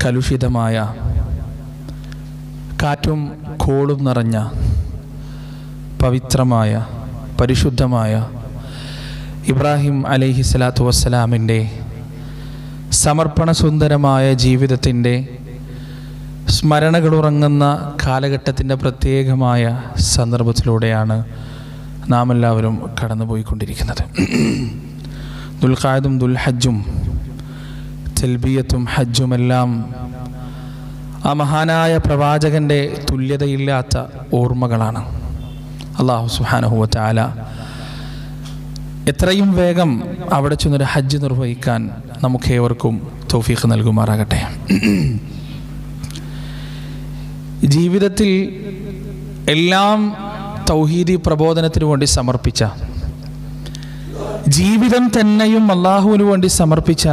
കലുഷിതമായ കാറ്റും കോളും നിറഞ്ഞ പവിത്രമായ പരിശുദ്ധമായ ഇബ്രാഹിം അലൈഹി സ്വലാത്തു വസ്സലാമിൻ്റെ സമർപ്പണസുന്ദരമായ ജീവിതത്തിൻ്റെ സ്മരണകളുറങ്ങുന്ന കാലഘട്ടത്തിൻ്റെ പ്രത്യേകമായ സന്ദർഭത്തിലൂടെയാണ് നാം എല്ലാവരും കടന്നുപോയിക്കൊണ്ടിരിക്കുന്നത് ദുൽഖാദും ദുൽഹജ്ജും തെൽബിയത്തും ഹജ്ജുമെല്ലാം ആ മഹാനായ പ്രവാചകൻ്റെ തുല്യതയില്ലാത്ത ഓർമ്മകളാണ് അള്ളാഹു സുഹാനഹുവ ആല എത്രയും വേഗം അവിടെ ചെന്നൊരു ഹജ്ജ് നിർവഹിക്കാൻ നമുക്കേവർക്കും തൗഫീഖ് നൽകുമാറാകട്ടെ ജീവിതത്തിൽ എല്ലാം തൗഹീദി പ്രബോധനത്തിനു വേണ്ടി സമർപ്പിച്ച ജീവിതം തന്നെയും അള്ളാഹുവിന് വേണ്ടി സമർപ്പിച്ച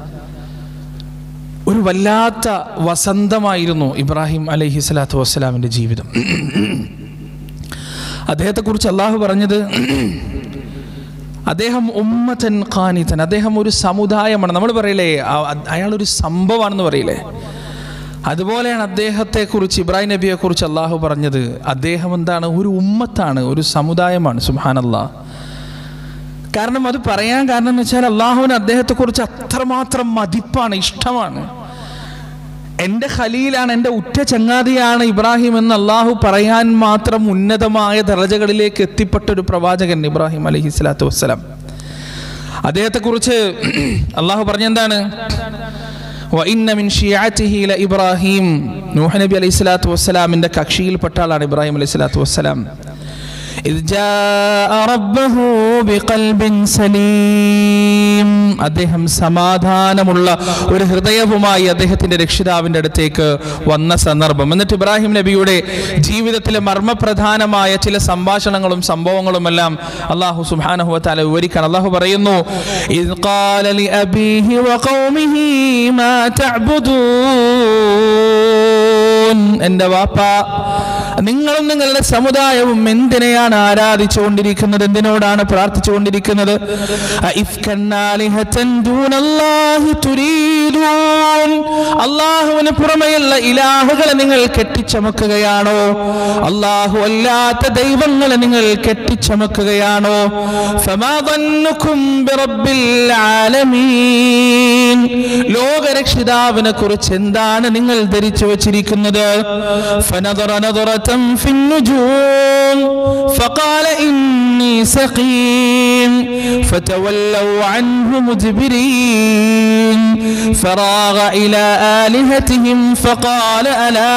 ഒരു വല്ലാത്ത വസന്തമായിരുന്നു ഇബ്രാഹിം അലൈഹി സ്വലാത്തു വസ്സലാമിൻ്റെ ജീവിതം അദ്ദേഹത്തെക്കുറിച്ച് അള്ളാഹു പറഞ്ഞത് അദ്ദേഹം ഉമ്മത്തൻ ഖാനിത്തൻ അദ്ദേഹം ഒരു സമുദായമാണ് നമ്മൾ പറയില്ലേ അയാളൊരു സംഭവമാണെന്ന് പറയില്ലേ അതുപോലെയാണ് അദ്ദേഹത്തെക്കുറിച്ച് ഇബ്രാഹിം നബിയെക്കുറിച്ച് അള്ളാഹു പറഞ്ഞത് അദ്ദേഹം എന്താണ് ഒരു ഉമ്മത്താണ് ഒരു സമുദായമാണ് സുഹാനല്ലാ കാരണം അത് പറയാൻ കാരണം എന്ന് വെച്ചാൽ അള്ളാഹുവിന് അദ്ദേഹത്തെക്കുറിച്ച് അത്രമാത്രം മതിപ്പാണ് ഇഷ്ടമാണ് എൻ്റെ ഖലീലാണ് എൻ്റെ ഉറ്റ ചങ്ങാതിയാണ് ഇബ്രാഹിം എന്ന് അള്ളാഹു പറയാൻ മാത്രം ഉന്നതമായ ദർജകളിലേക്ക് എത്തിപ്പെട്ട ഒരു പ്രവാചകൻ ഇബ്രാഹിം അലഹി സ്വലാത്തു വസ്സലാം അദ്ദേഹത്തെക്കുറിച്ച് അള്ളാഹു പറഞ്ഞെന്താണ് വഇന്ന മിൻ ഷിയാത്തിഹി ഇബ്രാഹിം നൂഹ് നബി അലൈഹി സ്വലാത്തു വസ്സലാമിൻ്റെ കക്ഷിയിൽപ്പെട്ട ആളാണ് ഇബ്രാഹിം അലൈഹി സ്വലാത്തു വസ്സലാം إذ جاء ربه بقلب سليم അദ്ദേഹം സമാധാനമുള്ള ഒരു ഹൃദയവുമായി അദ്ദേഹത്തിന്റെ രക്ഷിതാവിന്റെ അടുത്തേക്ക് വന്ന സന്ദർഭം എന്നിട്ട് ഇബ്രാഹിം നബിയുടെ ജീവിതത്തിലെ മർമ്മപ്രധാനമായ ചില സംഭാഷണങ്ങളും സംഭവങ്ങളും എല്ലാം അള്ളാഹു സുബ്ഹാനഹു വതആല വിവരിക്കാൻ അള്ളാഹു പറയുന്നു إذ قال لأبيه وقومه ما تعبدون എൻ്റെ വാപ്പ നിങ്ങളും നിങ്ങളുടെ സമുദായവും എന്തിനെയാണ് ആരാധിച്ചുകൊണ്ടിരിക്കുന്നത് എന്തിനോടാണ് പ്രാർത്ഥിച്ചുകൊണ്ടിരിക്കുന്നത് അള്ളാഹുവിന് പുറമെയുള്ള ഇലാഹുകളെ നിങ്ങൾ കെട്ടിച്ചമക്കുകയാണോ അള്ളാഹു അല്ലാത്ത ദൈവങ്ങളെ നിങ്ങൾ കെട്ടിച്ചമക്കുകയാണോ ലോകരക്ഷിതാവിനെ കുറിച്ച് എന്താണ് നിങ്ങൾ ധരിച്ചു വച്ചിരിക്കുന്നത് فنظر نظرة في النجوم فقال إني سقيم فتولوا عنه مدبرين فراغ إلى آلهتهم فقال ألا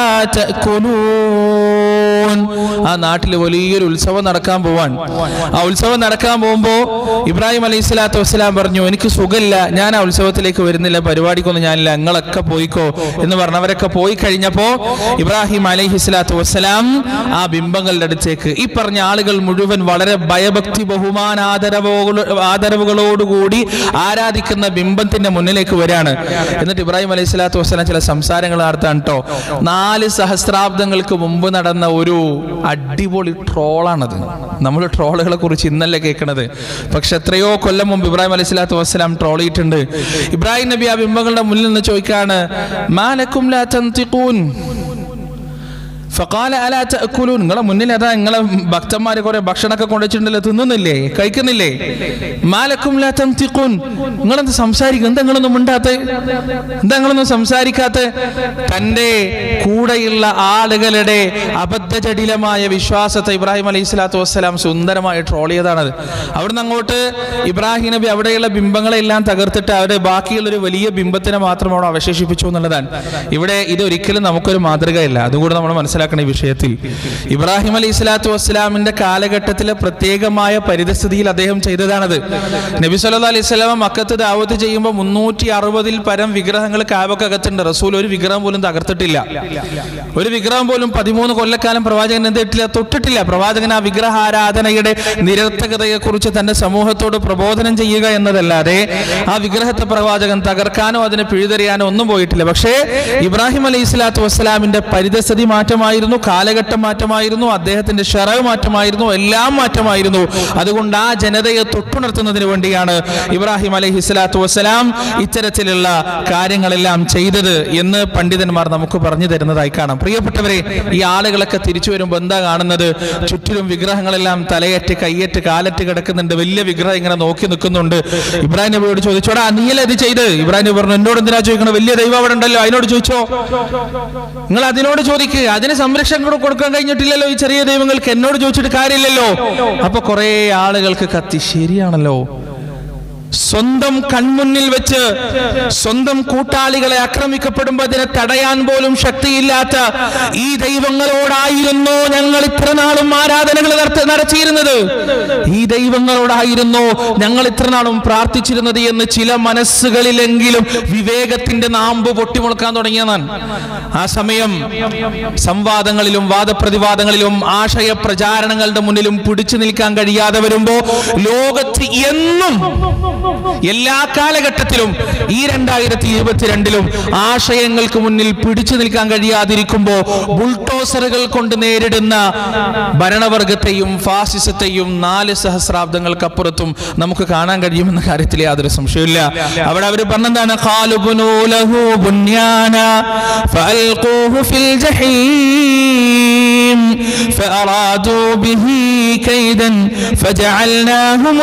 تأكلون ആ നാട്ടിൽ വലിയൊരു ഉത്സവം നടക്കാൻ പോവാൻ ആ ഉത്സവം നടക്കാൻ പോകുമ്പോൾ ഇബ്രാഹിം അലൈഹി സ്വലാത്തു വസ്സലാം പറഞ്ഞു എനിക്ക് സുഖമില്ല ഞാൻ ആ ഉത്സവത്തിലേക്ക് വരുന്നില്ല പരിപാടിക്കൊന്നും ഞാനില്ല ഞങ്ങളൊക്കെ പോയിക്കോ എന്ന് പറഞ്ഞവരൊക്കെ പോയി കഴിഞ്ഞപ്പോ ഇബ്രാഹിം അലൈഹി സ്വലാത്തു വസ്സലാം ആ ബിംബങ്ങളുടെ അടുത്തേക്ക് ഈ പറഞ്ഞ ആളുകൾ മുഴുവൻ വളരെ ഭയഭക്തി ബഹുമാന ആദരവുകളോ ആദരവുകളോടുകൂടി ആരാധിക്കുന്ന ബിംബത്തിന്റെ മുന്നിലേക്ക് വരികയാണ് എന്നിട്ട് ഇബ്രാഹിം അലൈഹി സ്വലാത്തു വസ്സലാം ചില സംസാരങ്ങൾ നടത്താൻ കേട്ടോ നാല് സഹസ്രാബ്ദങ്ങൾക്ക് മുമ്പ് നടന്ന ഒരു അടിപൊളി ട്രോളാണത് നമ്മൾ ട്രോളുകളെ കുറിച്ച് ഇന്നല്ലേ കേൾക്കണത് പക്ഷെ എത്രയോ കൊല്ലം മുമ്പ് ഇബ്രാഹിം അലൈഹി സ്വലാത്തു വസ്സലാം ട്രോൾ ചെയ്തിട്ടുണ്ട് ഇബ്രാഹിം നബി ആ ബിംബങ്ങളുടെ മുന്നിൽ നിന്ന് ചോദിക്കാണ് മാലക്കും ലാ തന്തിഖൂൻ ഫക്കാല അല തഅക്കുലൂൻ നിങ്ങളെ മുന്നിൽ അതാ നിങ്ങളെ ഭക്തന്മാർ കുറെ ഭക്ഷണമൊക്കെ കൊണ്ടുവച്ചിട്ടുണ്ടല്ലോ തിന്നുന്നില്ലേ കഴിക്കുന്നില്ലേ മാലക്കും ലാ തംതിഖൂൻ നിങ്ങളെന്ത് സംസാരിക്കും എന്താ നിങ്ങളൊന്നും മിണ്ടാത്ത എന്താ നിങ്ങളൊന്നും സംസാരിക്കാത്ത തൻ്റെ കൂടെയുള്ള ആളുകളുടെ അബദ്ധജടിലമായ വിശ്വാസത്തെ ഇബ്രാഹിം അലൈഹി സ്വലാത്തു വസ്സലാം സുന്ദരമായി ട്രോൾ ചെയ്തതാണത് അവിടുന്ന് അങ്ങോട്ട് ഇബ്രാഹിം നബി അവിടെയുള്ള ബിംബങ്ങളെല്ലാം തകർത്തിട്ട് അവരുടെ ബാക്കിയുള്ള ഒരു വലിയ ബിംബത്തിനെ മാത്രം അവിടെ അവശേഷിപ്പിച്ചു എന്നുള്ളതാണ് ഇവിടെ ഇതൊരിക്കലും നമുക്കൊരു മാതൃകയല്ല അതുകൂടെ നമ്മൾ മനസ്സിലാക്കണം ഈ വിഷയത്തിൽ ഇബ്രാഹിം അലൈഹി സ്വലാത്തു വസ്സലാമിന്റെ കാലഘട്ടത്തിലെ പ്രത്യേകമായ പരിതസ്ഥിതിയിൽ അദ്ദേഹം ചെയ്തതാണത് നബി സല്ലാ അലൈഹി സ്വലാമ മക്കത്ത് ദാവത്ത് ചെയ്യുമ്പോൾ മുന്നൂറ്റി അറുപതിൽ പരം വിഗ്രഹങ്ങൾ കാബക്കകത്തുണ്ട് റസൂൽ ഒരു വിഗ്രഹം പോലും തകർത്തിട്ടില്ല ഒരു വിഗ്രഹം പോലും പതിമൂന്ന് കൊല്ലക്കാലം പ്രവാചകൻ എന്തിട്ടില്ല തൊട്ടിട്ടില്ല പ്രവാചകൻ ആ വിഗ്രഹാരാധനയുടെ നിരർത്ഥകതയെക്കുറിച്ച് തന്റെ സമൂഹത്തോട് പ്രബോധനം ചെയ്യുക എന്നതല്ലാതെ ആ വിഗ്രഹത്തെ പ്രവാചകൻ തകർക്കാനോ അതിനെ പിഴുതെറിയാനോ ഒന്നും പോയിട്ടില്ല പക്ഷേ ഇബ്രാഹിം അലൈഹി സ്വലാത്തു വസ്സലാമിന്റെ പരിതസ്ഥിതി മാറ്റമായി മാറ്റമായിരുന്നു കാലഘട്ടം മാറ്റമായിരുന്നു അദ്ദേഹത്തിന്റെ ഷെറവ് മാറ്റമായിരുന്നു എല്ലാം മാറ്റമായിരുന്നു അതുകൊണ്ട് ആ ജനതയെ തൊട്ടുണർത്തുന്നതിന് വേണ്ടിയാണ് ഇബ്രാഹിം അലൈഹി സ്വലാത്തു വസ്സലാം ഇത്തരത്തിലുള്ള കാര്യങ്ങളെല്ലാം ചെയ്തത് എന്ന് പണ്ഡിതന്മാർ നമുക്ക് പറഞ്ഞു തരുന്നതായി കാണാം പ്രിയപ്പെട്ടവരെ ഈ ആളുകളൊക്കെ തിരിച്ചു വരുമ്പോൾ എന്താ കാണുന്നത് ചുറ്റിലും വിഗ്രഹങ്ങളെല്ലാം തലയറ്റ് കയ്യറ്റ് കാലറ്റ് കിടക്കുന്നുണ്ട് വലിയ വിഗ്രഹം ഇങ്ങനെ നോക്കി നിൽക്കുന്നുണ്ട് ഇബ്രാഹിം നബിയോട് ചോദിച്ചോടാ നീയല്ലേ ഇത് ചെയ്ത് ഇബ്രാഹിം നബി പറഞ്ഞു എന്നോട് എന്തിനാ ചോദിക്കണം വലിയ ദൈവം അവിടെ ഉണ്ടല്ലോ അതിനോട് ചോദിച്ചോ നിങ്ങൾ അതിനോട് ചോദിക്കുക അതിന് സംരക്ഷണം കൂടെ കൊടുക്കാൻ കഴിഞ്ഞിട്ടില്ലല്ലോ ഈ ചെറിയ ദൈവങ്ങൾക്ക് എന്നോട് ചോദിച്ചിട്ട് കാര്യമില്ലല്ലോ അപ്പൊ കുറെ ആളുകൾക്ക് കത്തി ശരിയാണല്ലോ സ്വന്തം കൺമുന്നിൽ വെച്ച് സ്വന്തം കൂട്ടാളികളെ ആക്രമിക്കപ്പെടുമ്പോൾ അതിനെ തടയാൻ പോലും ശക്തിയില്ലാത്ത ഈ ദൈവങ്ങളോടായിരുന്നു ഞങ്ങൾ ഇത്ര നാളും ആരാധനകൾ നടത്ത- നടത്തിയിരുന്നത് ഈ ദൈവങ്ങളോടായിരുന്നു ഞങ്ങൾ ഇത്ര നാളും പ്രാർത്ഥിച്ചിരുന്നത് എന്ന് ചില മനസ്സുകളിലെങ്കിലും വിവേകത്തിന്റെ നാമ്പ് പൊട്ടിമുളക്കാൻ തുടങ്ങിയതാണ് ആ സമയം സംവാദങ്ങളിലും വാദപ്രതിവാദങ്ങളിലും ആശയ പ്രചാരണങ്ങളുടെ മുന്നിലും പിടിച്ചു നിൽക്കാൻ കഴിയാതെ വരുമ്പോ ലോകത്ത് എന്നും എല്ലാ കാലഘട്ടത്തിലും ഈ രണ്ടായിരത്തി ഇരുപത്തിരണ്ടിലും ആശയങ്ങൾക്ക് മുന്നിൽ പിടിച്ചു നിൽക്കാൻ കഴിയാതിരിക്കുമ്പോ ബുൾട്ടോസറുകൾ കൊണ്ട് നേരിടുന്ന ഭരണവർഗത്തെയും ഫാസിസത്തെയും നാല് സഹസ്രാബ്ദങ്ങൾക്കപ്പുറത്തും നമുക്ക് കാണാൻ കഴിയുമെന്ന കാര്യത്തിൽ യാതൊരു സംശയമില്ല അവിടെ അവർ പറഞ്ഞെന്താണ് ഖാലുബ്നു ലഹു ബുന്യാന ഫഅൽഖൂഹു ഫിൽ ജഹീം فأرادوا به كيدا فجعلناهم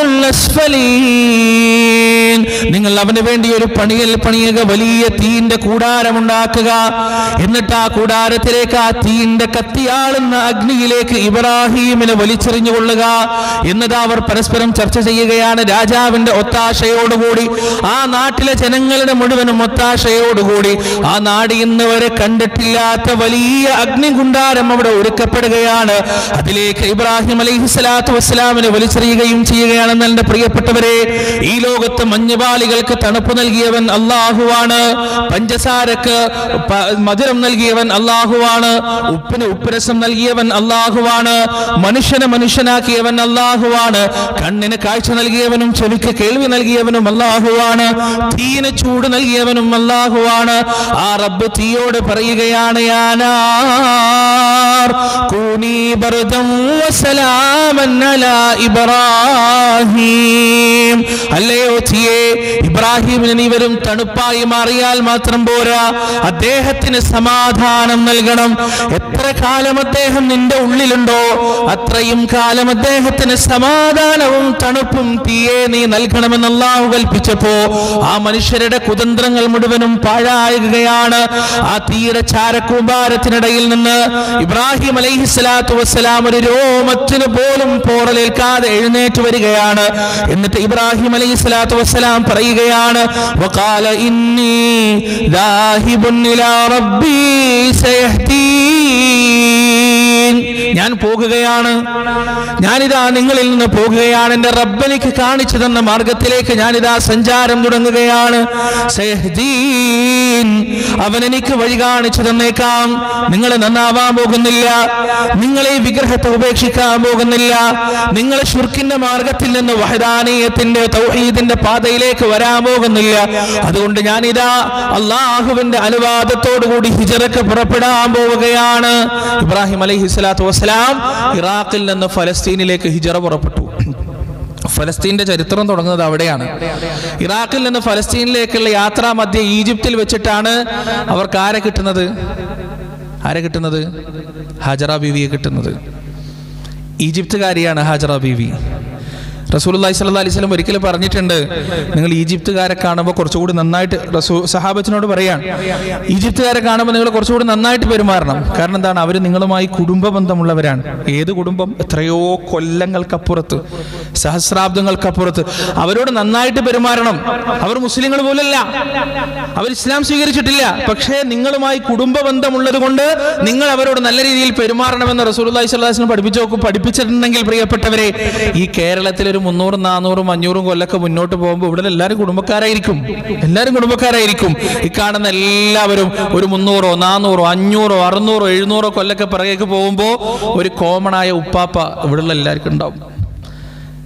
الأسفلين നിങ്ങൾ അവന് വേണ്ടി ഒരു പണിയൽ പണിയുക വലിയ തീന്റെ കൂടാരമുണ്ടാക്കുക എന്നിട്ട് ആ കൂടാരത്തിലേക്ക് ആ തീന്റെ കത്തിയാളുന്ന അഗ്നിയിലേക്ക് ഇബ്രാഹീമിനെ വലിച്ചെറിഞ്ഞു കൊള്ളുക എന്നത് അവർ പരസ്പരം ചർച്ച ചെയ്യുകയാണ് രാജാവിന്റെ ഒത്താശയോടുകൂടി ആ നാട്ടിലെ ജനങ്ങളുടെ മുഴുവനും ഒത്താശയോടുകൂടി ആ നാട് ഇന്ന് വരെ കണ്ടിട്ടില്ലാത്ത വലിയ അഗ്നികുണ്ടാരം അവിടെ ഒരുക്കപ്പെടുകയാണ് അതിലേക്ക് ഇബ്രാഹിം അലൈഹി സ്വലാത്തു വസ്സലാമിനെ വലിച്ചെറിയുകയും ചെയ്യുകയാണെന്ന് എന്റെ പ്രിയപ്പെട്ടവരെ ഈ ലോകത്ത് മഞ്ഞുപാളികൾക്ക് തണുപ്പ് നൽകിയവൻ അള്ളാഹുവാണ് പഞ്ചസാരക്ക് പ- മധുരം നൽകിയവൻ അള്ളാഹുവാണ് ഉപ്പിന് ഉപ്പുരസം നൽകിയവൻ അള്ളാഹുവാണ് മനുഷ്യനെ മനുഷ്യനാക്കിയവൻ അള്ളാഹുവാണ് കണ്ണിന് കാഴ്ച നൽകിയവനും ചെവിക്ക് കേൾവി നൽകിയവനും അള്ളാഹുവാണ് തീന് ചൂട് നൽകിയവനും അള്ളാഹുവാണ് ആ റബ്ബ് തീയോട് പറയുകയാണ് യാനാർ കൂനി ബർദം വസലാമൻ അലാ ഇബ്രാഹിം അല്ലയോ തീയെ ഇബ്രാഹിമിന് നീ വരും തണുപ്പായി മാറിയാൽ മാത്രം പോരാ അദ്ദേഹത്തിന് സമാധാനം നൽകണം എത്ര കാലം അദ്ദേഹം നിന്റെ ഉള്ളിലുണ്ടോ അത്രയും കാലം അദ്ദേഹത്തിന് സമാധാനവും തണുപ്പും തീയെ നീ നൽകണമെന്ന് അള്ളാഹു കൽപ്പിച്ചപ്പോ ആ മനുഷ്യരുടെ കുതന്ത്രങ്ങൾ മുഴുവനും പാഴാകുകയാണ് ആ തീരെ ചാരക്കൂമ്പാരത്തിനിടയിൽ നിന്ന് ഇബ്രാഹിം അലൈഹി സ്വലാത്തു വസ്സലാം ഒരു രോമത്തിന് പോലും പോറലേൽക്കാതെ എഴുന്നേറ്റ് വരികയാണ് എന്നിട്ട് ഇബ്രാഹിം അലൈഹി സ്വലാത്തു വസ്സലാം പറയുകയാണ് വഖാല ഇന്നി ദാഹിബുൻ ഇലാ റബ്ബി സയഹ്ദീൻ ഞാൻ പോകുകയാണ് ഞാനിതാ നിങ്ങളിൽ നിന്ന് പോകുകയാണ് എൻ്റെ റബ്ബനിക്ക് കാണിച്ചു തന്ന മാർഗത്തിലേക്ക് ഞാനിതാ സഞ്ചാരം തുടങ്ങുകയാണ് സയഹ്ദീൻ അവൻ എനിക്ക് വഴി കാണിച്ചു തന്നേക്കാം നിങ്ങൾ നന്നാവാൻ പോകുന്നില്ല നിങ്ങളെ ഈ വിഗ്രഹത്തെ ഉപേക്ഷിക്കാൻ പോകുന്നില്ല നിങ്ങൾ ഷുർക്കിന്റെ മാർഗത്തിൽ നിന്ന് വഹദാനീയത്തിന്റെ തൗഹീദിന്റെ പാതയിലേക്ക് വരാൻ പോകുന്നില്ല അതുകൊണ്ട് ഞാനിതാ അള്ളാഹുവിന്റെ അനുവാദത്തോടുകൂടി ഹിജറക്ക് പുറപ്പെടാൻ പോവുകയാണ് ഇബ്രാഹിം അലൈഹി സ്വലാത്തു വസ്സലാം ഇറാഖിൽ നിന്ന് ഫലസ്തീനിലേക്ക് ഹിജറ പുറപ്പെട്ടു ഫലസ്തീന്റെ ചരിത്രം തുടങ്ങുന്നത് അവിടെയാണ് ഇറാഖിൽ നിന്ന് ഫലസ്തീനിലേക്കുള്ള യാത്രാ മധ്യ ഈജിപ്തിൽ വെച്ചിട്ടാണ് അവർക്ക് ആരെ കിട്ടുന്നത് ആരെ കിട്ടുന്നത് ഹാജറ ബീവിയെ കിട്ടുന്നത് ഈജിപ്തുകാരിയാണ് ഹാജറ ബീവി റസൂലുള്ളാഹി സ്വല്ലല്ലാഹി അലൈഹി വസല്ലം ഒരിക്കലും പറഞ്ഞിട്ടുണ്ട് നിങ്ങൾ ഈജിപ്തുകാരെ കാണുമ്പോൾ കുറച്ചുകൂടി നന്നായിട്ട് റസൂ സഹാബത്തിനോട് പറയാൻ ഈജിപ്തുകാരെ കാണുമ്പോൾ നിങ്ങൾ കുറച്ചുകൂടി നന്നായിട്ട് പെരുമാറണം കാരണം എന്താണ് അവർ നിങ്ങളുമായി കുടുംബ ബന്ധമുള്ളവരാണ് ഏത് കുടുംബം എത്രയോ കൊല്ലങ്ങൾക്കപ്പുറത്ത് സഹസ്രാബ്ദങ്ങൾക്കപ്പുറത്ത് അവരോട് നന്നായിട്ട് പെരുമാറണം അവർ മുസ്ലിങ്ങൾ പോലല്ല അവർ ഇസ്ലാം സ്വീകരിച്ചിട്ടില്ല പക്ഷേ നിങ്ങളുമായി കുടുംബ ബന്ധമുള്ളത് കൊണ്ട് നിങ്ങൾ അവരോട് നല്ല രീതിയിൽ പെരുമാറണമെന്ന് റസൂലുള്ളാഹി സ്വല്ലല്ലാഹി അലൈഹി വസല്ലം പഠിപ്പിച്ചു നോക്കും പഠിപ്പിച്ചിട്ടുണ്ടെങ്കിൽ പ്രിയപ്പെട്ടവരെ ഈ കേരളത്തിൽ ഒരു മുന്നൂറും നാനൂറും അഞ്ഞൂറും കൊല്ലൊക്കെ മുന്നോട്ട് പോകുമ്പോൾ ഇവിടെ എല്ലാവരും കുടുംബക്കാരായിരിക്കും എല്ലാവരും കുടുംബക്കാരായിരിക്കും ഈ കാണുന്ന എല്ലാവരും ഒരു മുന്നൂറോ നാനൂറോ അഞ്ഞൂറോ അറുന്നൂറോ എഴുന്നൂറോ കൊല്ലൊക്കെ പിറകേക്ക് പോകുമ്പോൾ ഒരു കോമൺ ആയ ഉപ്പാപ്പ ഇവിടെയുള്ള എല്ലാവർക്കും ഉണ്ടാവും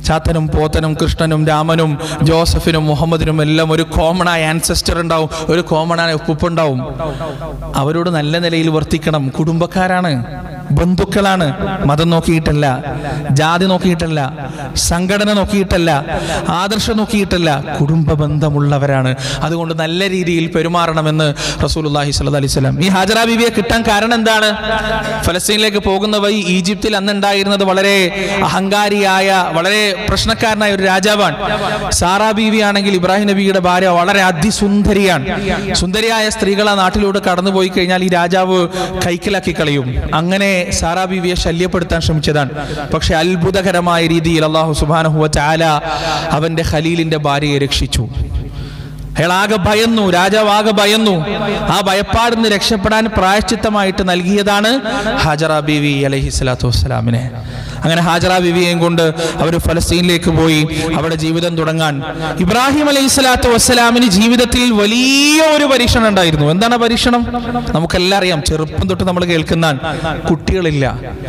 ചാത്തനും പോത്തനും കൃഷ്ണനും രാമനും ജോസഫിനും മുഹമ്മദിനും എല്ലാം ഒരു കോമൺ ആയ ആൻസസ്റ്റർ ഉണ്ടാവും ഒരു കോമൺ ആയ ഉപ്പുണ്ടാവും അവരോട് നല്ല നിലയിൽ വർത്തിക്കണം കുടുംബക്കാരാണ് ബന്ധുക്കളാണ് മതം നോക്കിയിട്ടല്ല ജാതി നോക്കിയിട്ടല്ല സംഘടന നോക്കിയിട്ടല്ല ആദർശം നോക്കിയിട്ടല്ല കുടുംബ ബന്ധമുള്ളവരാണ് അതുകൊണ്ട് നല്ല രീതിയിൽ പെരുമാറണമെന്ന് റസൂലുള്ളാഹി സ്വല്ലല്ലാഹി അലൈഹി വസല്ലം ഈ ഹാജറ ബീവിയെ കിട്ടാൻ കാരണം എന്താണ് ഫലസ്തീനിലേക്ക് പോകുന്ന വഴി ഈജിപ്തിൽ അന്ന് ഉണ്ടായിരുന്നത് വളരെ അഹങ്കാരിയായ വളരെ പ്രശ്നക്കാരനായ ഒരു രാജാവാണ് സാറാ ബീവി ആണെങ്കിൽ ഇബ്രാഹിം നബിയുടെ ഭാര്യ വളരെ അതിസുന്ദരിയാണ് സുന്ദരിയായ സ്ത്രീകൾ ആ നാട്ടിലൂടെ കടന്നുപോയി കഴിഞ്ഞാൽ ഈ രാജാവ് കൈക്കലാക്കി കളയും അങ്ങനെ സാറാ ബീവിയെ ശല്യപ്പെടുത്താൻ ശ്രമിച്ചതാണ് പക്ഷെ അത്ഭുതകരമായ രീതിയിൽ അള്ളാഹു സുബാനഹുവ ചാല അവന്റെ ഖലീലിന്റെ ഭാര്യയെ രക്ഷിച്ചു അയാൾ ആകെ ഭയന്നു രാജാവ് ആകെ ഭയന്നു ആ ഭയപ്പാടിൽ നിന്ന് രക്ഷപ്പെടാൻ പ്രായശ്ചിത്തമായിട്ട് നൽകിയതാണ് ഹാജറ ബീവി അലഹി സ്വലാത്തു വസ്സലാമിനെ അങ്ങനെ ഹാജറ ബീവിയെയും കൊണ്ട് അവർ ഫലസ്തീനിലേക്ക് പോയി അവിടെ ജീവിതം തുടങ്ങാൻ ഇബ്രാഹിം അലൈഹി സ്വലാത്തു വസ്സലാമിന് ജീവിതത്തിൽ വലിയ ഒരു പരീക്ഷണം ഉണ്ടായിരുന്നു എന്താണ് ആ പരീക്ഷണം നമുക്കെല്ലാം അറിയാം ചെറുപ്പം തൊട്ട് നമ്മൾ കേൾക്കുന്ന കുട്ടികളില്ല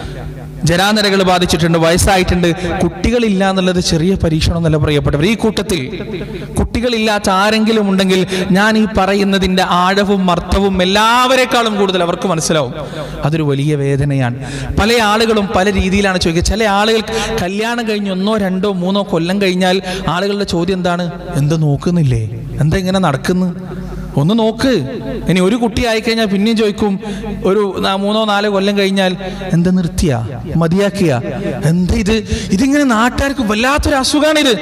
ജരാനരകൾ ബാധിച്ചിട്ടുണ്ട് വയസ്സായിട്ടുണ്ട് കുട്ടികളില്ല എന്നുള്ളത് ചെറിയ പരീക്ഷണം എന്നല്ല പറയപ്പെട്ടവർ ഈ കൂട്ടത്തിൽ കുട്ടികളില്ലാത്ത ആരെങ്കിലും ഉണ്ടെങ്കിൽ ഞാൻ ഈ പറയുന്നതിൻ്റെ ആഴവും അർത്ഥവും എല്ലാവരെക്കാളും കൂടുതൽ അവർക്ക് മനസ്സിലാവും അതൊരു വലിയ വേദനയാണ് പല ആളുകളും പല രീതിയിലാണ് ചോദിക്കുക ചില ആളുകൾ കല്യാണം കഴിഞ്ഞ് ഒന്നോ രണ്ടോ മൂന്നോ കൊല്ലം കഴിഞ്ഞാൽ ആളുകളുടെ ചോദ്യം എന്താണ് എന്ത് നോക്കുന്നില്ലേ എന്താ ഇങ്ങനെ നടക്കുന്നു ഒന്ന് നോക്ക് ഇനി ഒരു കുട്ടി ആയിക്കഴിഞ്ഞാൽ പിന്നെയും ചോദിക്കും ഒരു നാ- മൂന്നോ നാലോ കൊല്ലം കഴിഞ്ഞാൽ എന്താ നിർത്തിയ മതിയാക്കിയ എന്താ ഇത് ഇതിങ്ങനെ നാട്ടുകാർക്ക് വല്ലാത്തൊരു അസുഖമാണിത്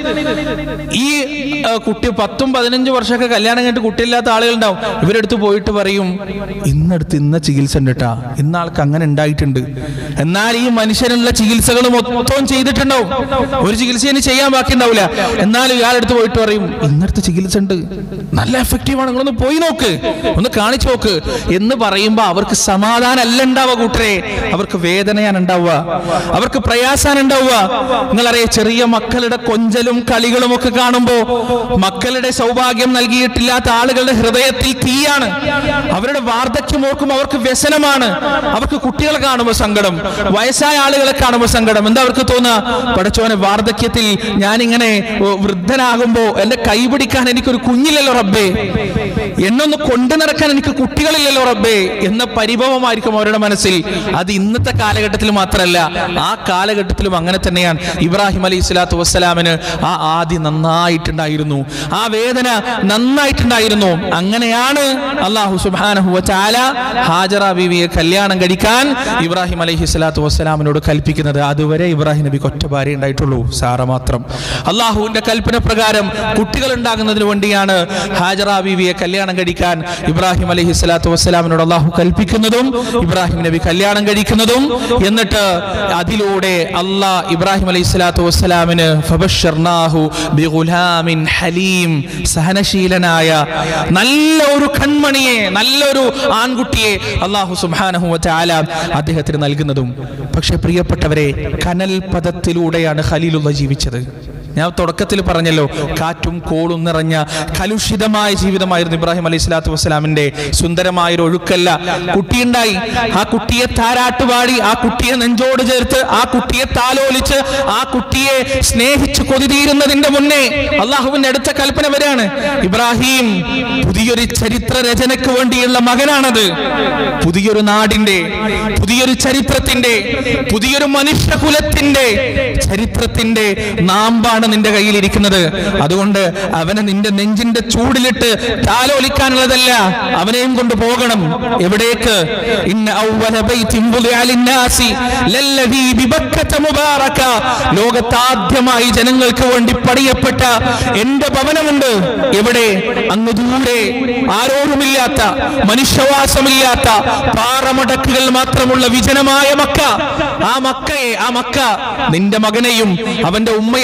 ഈ ആ, കുട്ടി പത്തും പതിനഞ്ചും വർഷമൊക്കെ കല്യാണം കഴിഞ്ഞിട്ട് കുട്ടിയില്ലാത്ത ആളുകളുണ്ടാവും ഇവരെടുത്ത് പോയിട്ട് പറയും ഇന്നടുത്ത് ഇന്ന ചികിത്സ ഉണ്ട് കേട്ടാ ഇന്ന ആൾക്ക് അങ്ങനെ ഉണ്ടായിട്ടുണ്ട് എന്നാൽ ഈ മനുഷ്യനുള്ള ചികിത്സകൾ മൊത്തം ചെയ്തിട്ടുണ്ടാവും ഒരു ചികിത്സ ഇനി ചെയ്യാൻ ബാക്കി ഉണ്ടാവില്ല എന്നാലും ഇയാളെടുത്ത് പോയിട്ട് പറയും ഇന്നടുത്ത് ചികിത്സ ഉണ്ട് നല്ല എഫക്റ്റീവ് ആണ് നിങ്ങളൊന്ന് പോയി നോക്ക് ഒന്ന് കാണിച്ചു നോക്ക് എന്ന് പറയുമ്പോ അവർക്ക് സമാധാനമല്ല ഉണ്ടാവുക കൂട്ടരെ അവർക്ക് വേദനയാണ് ഉണ്ടാവുക അവർക്ക് പ്രയാസാണ് ഉണ്ടാവുക നിങ്ങളറിയാം ചെറിയ മക്കളുടെ കൊഞ്ചലും കളികളും ഒക്കെ കാണുമ്പോ മക്കളുടെ സൗഭാഗ്യം നൽകിയിട്ടില്ലാത്ത ആളുകളുടെ ഹൃദയത്തിൽ തീയാണ് അവരുടെ വാർദ്ധക്യം ഓർക്കുമ്പോൾ അവർക്ക് വ്യസനമാണ് അവർക്ക് കുട്ടികളെ കാണുമ്പോൾ സങ്കടം വയസ്സായ ആളുകളെ കാണുമ്പോൾ സങ്കടം എന്താ അവർക്ക് തോന്നുക പടച്ചോനെ വാർദ്ധക്യത്തിൽ ഞാനിങ്ങനെ ഓ, വൃദ്ധനാകുമ്പോ എന്റെ കൈ പിടിക്കാൻ എനിക്കൊരു കുഞ്ഞില്ലല്ലോ റബ്ബേ എന്നൊന്ന് കൊണ്ടു നടക്കാൻ എനിക്ക് കുട്ടികളില്ലല്ലോ റബ്ബേ എന്ന പരിഭവമായിരിക്കും അവരുടെ മനസ്സിൽ അത് ഇന്നത്തെ കാലഘട്ടത്തിൽ മാത്രമല്ല ആ കാലഘട്ടത്തിലും അങ്ങനെ തന്നെയാണ് ഇബ്രാഹിം അലൈഹി സ്വലാത്തു വസ്സലാമിന് ആ ആദി നന്നായിട്ടുണ്ടായിരുന്നു ആ വേദന നന്നായിട്ടുണ്ടായിരുന്നു അങ്ങനെയാണ് അള്ളാഹു സുബാനഹു ചാല ഹാജറ ബീവിയെ കല്യാണം കഴിക്കാൻ ഇബ്രാഹിം അലൈഹി സ്വലാത്തു വസ്സലാമിനോട് കൽപ്പിക്കുന്നത് അതുവരെ ഇബ്രാഹിം നബിക്ക് ഒറ്റ ഭാര്യ ഉണ്ടായിട്ടുള്ളൂ സാറ മാത്രം അള്ളാഹുവിന്റെ കൽപ്പന പ്രകാരം കുട്ടികൾ ഉണ്ടാകുന്നതിന് വേണ്ടിയാണ് ഹാജറ ബീവിയെ കല്യാണം കഴിക്കാൻ ഇബ്രാഹിം അലൈഹി സ്വലാത്തു വസ്സലാമിനോട് അള്ളാഹു കൽപ്പിക്കുന്നതും ഇബ്രാഹിം നബി കല്യാണം കഴിക്കുന്നതും എന്നിട്ട് അതിലൂടെ അള്ളാഹ് ഇബ്രാഹിം അലൈഹി സ്വലാത്തു വസ്സലാമിന് ഫബശ്ശർനാഹു ബിഗുലാമിൻ ഹലീം സഹനശീലനായ നല്ല ഒരു കൺമണിയെ നല്ലൊരു ആൺകുട്ടിയെ അള്ളാഹു സുബ്ഹാനഹു വതആല അദ്ദേഹത്തിന് നൽകുന്നതും പക്ഷെ പ്രിയപ്പെട്ടവരെ കനൽ പദത്തിലൂടെയാണ് ഖലീലുള്ള ജീവിച്ചത് ഞാൻ തുടക്കത്തിൽ പറഞ്ഞല്ലോ കാറ്റും കോളും നിറഞ്ഞ കലുഷിതമായ ജീവിതമായിരുന്നു ഇബ്രാഹിം അലൈഹി സ്വലാത്തു വസ്സലാമിന്റെ സുന്ദരമായ ഒരു ഒഴുക്കല്ല കുട്ടിയുണ്ടായി ആ കുട്ടിയെ താരാട്ടുപാടി ആ കുട്ടിയെ നെഞ്ചോട് ചേർത്ത് ആ കുട്ടിയെ താലോലിച്ച് ആ കുട്ടിയെ സ്നേഹിച്ച് കൊതിതീരുന്നതിന്റെ മുന്നേ അള്ളാഹുവിന്റെ അടുത്ത കൽപ്പന വരാണ് ഇബ്രാഹിം പുതിയൊരു ചരിത്ര രചനയ്ക്ക് വേണ്ടിയുള്ള മകനാണത് പുതിയൊരു നാടിന്റെ പുതിയൊരു ചരിത്രത്തിന്റെ പുതിയൊരു മനുഷ്യകുലത്തിന്റെ ചരിത്രത്തിന്റെ നാമ്പാണ് നിന്റെ കയ്യിലിരിക്കുന്നത് അതുകൊണ്ട് അവനെ നിന്റെ നെഞ്ചിന്റെ ചൂടിലിട്ട് താലോലിക്കാനുള്ളതല്ല അവനെയും കൊണ്ട് പോകണം എവിടേക്ക് ഇന്ന ഔവല ബൈത്തിൻ വുദിഅ ലിന്നാസി ലല്ലദീ ബിബക്കത മുബാറക ലോകത്താദ്യമായി ജനങ്ങൾക്ക് വേണ്ടി പണിയപ്പെട്ട എന്റെ ഭവനമുണ്ട് എവിടെ അങ്ങ് ദൂരെ ആരോരുമില്ലാത്ത മനുഷ്യവാസമില്ലാത്ത പാറമടക്കുകൾ മാത്രമുള്ള വിജനമായ മക്ക ആ മക്കയെ ആ മക്ക നിന്റെ മകനെയും അവന്റെ ഉമ്മയെയും കാത്തു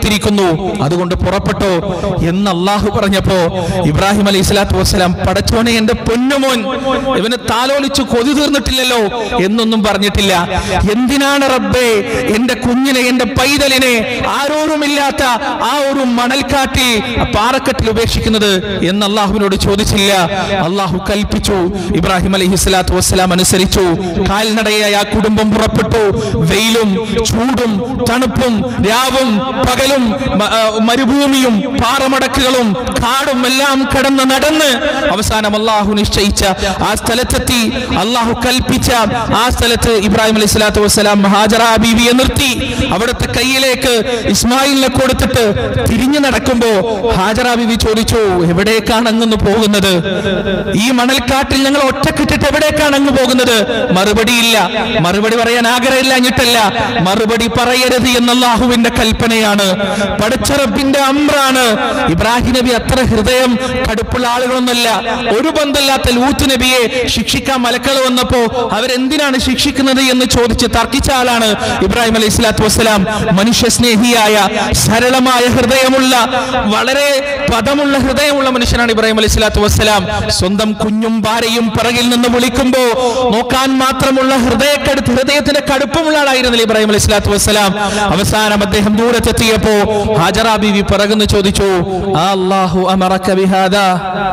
അടുത്തിരിക്കുന്നു അതുകൊണ്ട് പുറപ്പെട്ടോ എന്ന് അള്ളാഹു പറഞ്ഞപ്പോ ഇബ്രാഹിം അലൈഹി സ്വലാത്തു വസ്സലാം പടച്ചോനെ എന്റെ പൊന്നുമോൻ ഇവന് താലോലിച്ചു കൊതി തീർന്നിട്ടില്ലല്ലോ എന്നൊന്നും പറഞ്ഞിട്ടില്ല എന്തിനാണ് റബ്ബേ എന്റെ കുഞ്ഞിനെ എന്റെ പൈതലിനെ ആരോരുമില്ലാത്ത ആ ഒരു മണൽക്കാട്ടിൽ ആ പാറക്കെട്ടിൽ ഉപേക്ഷിക്കുന്നത് എന്ന് അള്ളാഹുവിനോട് ചോദിച്ചില്ല അള്ളാഹു കൽപ്പിച്ചു ഇബ്രാഹിം അലൈഹി സ്വലാത്തു വസ്സലാം അനുസരിച്ചു കാൽനടയായ ആ കുടുംബം പുറപ്പെട്ടു വെയിലും ചൂടും തണുപ്പും രാവും പകലും മ- ആ, മരുഭൂമിയും പാറമടക്കുകളും കാടും എല്ലാം കടന്ന് നടന്ന് അവസാനം അള്ളാഹു നിശ്ചയിച്ച ആ സ്ഥലത്തെത്തി അള്ളാഹു കൽപ്പിച്ച ആ സ്ഥലത്ത് ഇബ്രാഹിം അലൈഹി സ്വലാത്തു വസ്സലാം ഹാജറ ബീവിയെ നിർത്തി അവിടുത്തെ കയ്യിലേക്ക് ഇസ്മായിലിനെ കൊടുത്തിട്ട് തിരിഞ്ഞു നടക്കുമ്പോ ഹാജറ ബീവി ചോദിച്ചു എവിടേക്കാണ് അങ്ങ് പോകുന്നത് ഈ മണൽക്കാട്ടിൽ ഞങ്ങൾ ഒറ്റക്കിട്ടിട്ട് എവിടേക്കാണ് അങ്ങ് പോകുന്നത് മറുപടിയില്ല മറുപടി പറയാൻ ആഗ്രഹമില്ല അഞ്ഞിട്ടല്ല മറുപടി പറയരുത് എന്ന അള്ളാഹുവിന്റെ കൽപ്പനയാണ് പടച്ചറപ്പിന്റെ അമ്രാണ് ഇബ്രാഹിം നബി അത്ര ഹൃദയം കടുപ്പുള്ള ആളുകളൊന്നുമല്ല ഒരു ബന്ധമില്ലാത്ത ലൂത്ത് നബിയെ ശിക്ഷിക്കാൻ മലക്കൾ വന്നപ്പോ അവരെന്തിനാണ് ശിക്ഷിക്കുന്നത് എന്ന് ചോദിച്ച് തർക്കിച്ച ആളാണ് ഇബ്രാഹിം അലൈഹി സ്വലാത്തു വസ്സലാം മനുഷ്യ സ്നേഹിയായ സരളമായ ഹൃദയമുള്ള വളരെ പദമുള്ള ഹൃദയമുള്ള മനുഷ്യനാണ് ഇബ്രാഹിം അലൈഹി സ്വലാത്തു വസ്സലാം സ്വന്തം കുഞ്ഞും ഭാര്യയും പിറകിൽ നിന്ന് വിളിക്കുമ്പോ നോക്കാൻ മാത്രമുള്ള ഹൃദയക്കടുത്ത് ഹൃദയത്തിന്റെ കടുപ്പമുള്ള ആളായിരുന്നില്ല ഇബ്രാഹിം അലൈഹി സ്വലാത്തു വസ്സലാം അവസാനം അദ്ദേഹം ദൂരത്തെത്തിയപ്പോ ഹാജറ ബീവി പിറകുന്ന് ചോദിച്ചു "ആ അല്ലാഹു അമറക ബിഹാദാ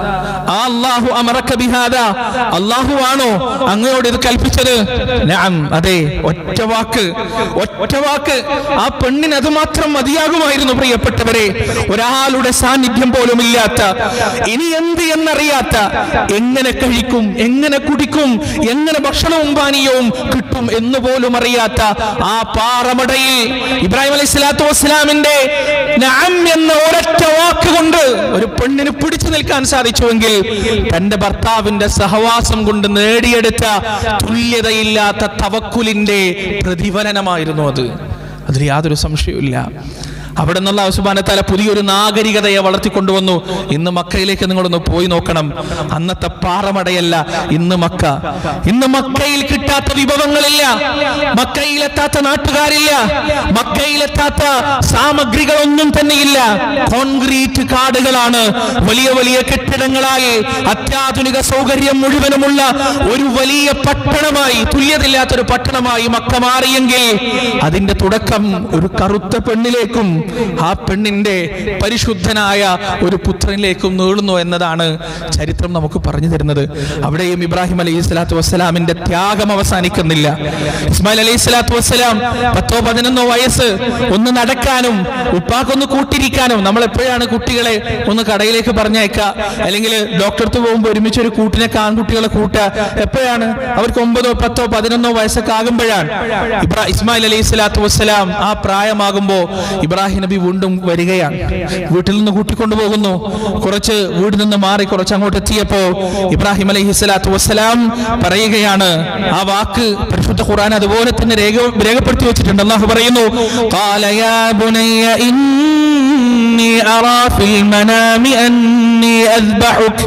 ആ അല്ലാഹു അമറക ബിഹാദാ അല്ലാഹു ആണോ അങ്ങയോട് ഇത് കൽപ്പിച്ചത് നഅം അതെ ഒറ്റ വാക്ക് ഒറ്റ വാക്ക് ആ പെണ്ണിന് അത് മാത്രം മതിയാകുമായിരുന്നു പ്രിയപ്പെട്ടവരെ ഒരാളുടെ സാന്നിധ്യം പോലും ഇല്ലാത്ത ഇനി എന്ത് എന്നറിയാത്ത എങ്ങനെ കഴിക്കും എങ്ങനെ കുടിക്കും എങ്ങനെ ഭക്ഷണവും പാനീയവും കിട്ടും എന്ന് പോലും അറിയാത്ത ആ പാറമടയിൽ ഇബ്രാഹിം അലൈഹി സ്വലാത്തു വസ്സലാമിന്റെ നഅം എന്ന ഒരൊറ്റ വാക്ക് കൊണ്ട് ഒരു പെണ്ണിന് പിടിച്ചു നിൽക്കാൻ സാധിച്ചുവെങ്കിൽ തന്റെ ഭർത്താവിന്റെ സഹവാസം കൊണ്ട് നേടിയെടുത്ത തുല്യതയില്ലാത്ത തവക്കുലിന്റെ പ്രതിഫലനമായിരുന്നു അത് അതിൽ യാതൊരു സംശയവുമില്ല അവിടെ നിന്നുള്ള സുബാനത്താല പുതിയൊരു നാഗരികതയെ വളർത്തിക്കൊണ്ടുവന്നു ഇന്ന് മക്കയിലേക്ക് നിങ്ങളൊന്ന് പോയി നോക്കണം അന്നത്തെ പാറമടയല്ല ഇന്ന് മക്ക ഇന്ന് മക്കയിൽ കിട്ടാത്ത വിഭവങ്ങളില്ല മക്കയിലെത്താത്ത നാട്ടുകാരില്ല മക്കയിലെത്താത്ത സാമഗ്രികളൊന്നും തന്നെയില്ല കോൺക്രീറ്റ് കാടുകളാണ് വലിയ വലിയ കെട്ടിടങ്ങളായി അത്യാധുനിക സൗകര്യം മുഴുവനുമുള്ള ഒരു വലിയ പട്ടണമായി തുല്യതയില്ലാത്തൊരു പട്ടണമായി മക്ക മാറിയെങ്കിൽ അതിന്റെ തുടക്കം ഒരു കറുത്ത പെണ്ണിലേക്കും ആ പെണ്ണിന്റെ പരിശുദ്ധനായ ഒരു പുത്രനിലേക്കും നീളുന്നു എന്നതാണ് ചരിത്രം നമുക്ക് പറഞ്ഞു തരുന്നത് അവിടെയും ഇബ്രാഹിം അലൈഹി സ്വലാത്തു വസ്സലാമിന്റെ ത്യാഗം അവസാനിക്കുന്നില്ല ഇസ്മായിൽ അലൈഹി സ്വലാത്തു വസ്സലാം പത്തോ പതിനൊന്നോ വയസ്സ് ഒന്ന് നടക്കാനും ഉപ്പാക്കൊന്ന് കൂട്ടിരിക്കാനും നമ്മൾ എപ്പോഴാണ് കുട്ടികളെ ഒന്ന് കടയിലേക്ക് പറഞ്ഞയക്കുക അല്ലെങ്കിൽ ഡോക്ടർക്ക് പോകുമ്പോൾ ഒരുമിച്ച് ഒരു കൂട്ടിനെ ആൺകുട്ടികളെ കൂട്ടുക എപ്പോഴാണ് അവർക്ക് ഒമ്പതോ പത്തോ പതിനൊന്നോ വയസ്സൊക്കെ ആകുമ്പോഴാണ് ഇബ്രാ ഇസ്മായിൽ അലൈഹി സ്വലാത്തു വസ്സലാം ആ പ്രായമാകുമ്പോൾ ഇബ്രാഹിം നബി വീണ്ടും വരികയാണ് വീട്ടിൽ നിന്ന് കൂട്ടിക്കൊണ്ടു പോകുന്നു കുറച്ച് വീട്ടിൽ നിന്ന് മാറി കുറച്ച് അങ്ങോട്ട് എത്തിയപ്പോ ഇബ്രാഹിം അലൈഹി സ്വലാത്തു വസ്സലാം പറയുകയാണ് ആ വാക്ക് പരിശുദ്ധ ഖുർആൻ അതുപോലെ തന്നെ രേഖ രേഖപ്പെടുത്തി വെച്ചിട്ടുണ്ട് അള്ളാഹു പറയുന്നു "ഖാല യാ ബുനയ്യ ഇന്നി അറാ ഫിൽ മനാമി അന്നി അദ്ബഹുക്